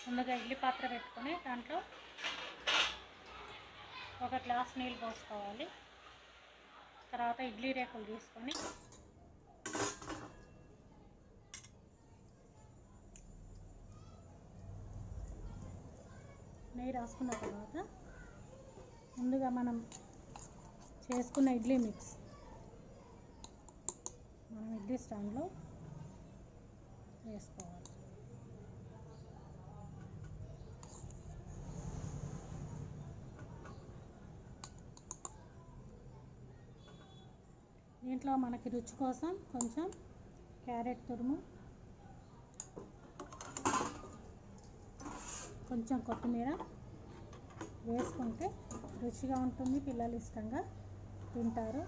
ముందుగా ఇడ్లీ పాత్ర పెట్టుకొని దాంట్లో ఒక గ్లాస్ నీళ్ళు పోసుకోవాలి తర్వాత ఇడ్లీ రేకులు తీసుకొని నెయ్యి రాసుకున్న తర్వాత ముందుగా మనం చేసుకున్న ఇడ్లీ మిక్స్ మనం ఇడ్లీ స్టాండ్లో వేసుకోవాలి దీంట్లో మనకి రుచి కోసం కొంచెం క్యారెట్ తురుము కొంచెం కొత్తిమీర వేసుకుంటే రుచిగా ఉంటుంది పిల్లలు ఇష్టంగా తింటారు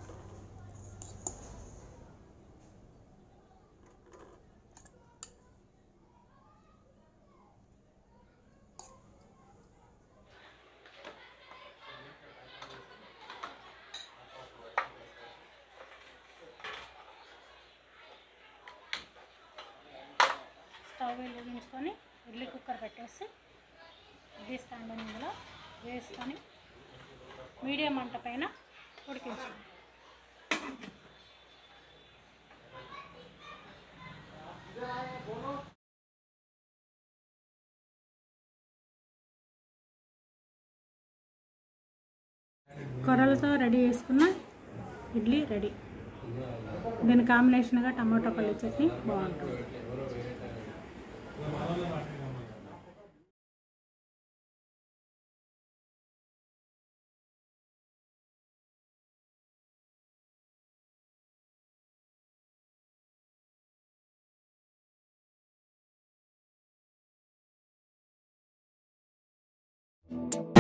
స్టవ్ వెలిగించుకొని ఇడ్లీ కుక్కర్ పెట్టేసి ఇడ్లీ స్టాండ్ ఇందులో వేసుకొని మీడియం మంట పైన ఉడికించాలి కొర్రలతో రెడీ చేసుకున్న ఇడ్లీ రెడీ దీని కాంబినేషన్గా టమాటో పల్లి చట్నీ బాగుంటుంది Thank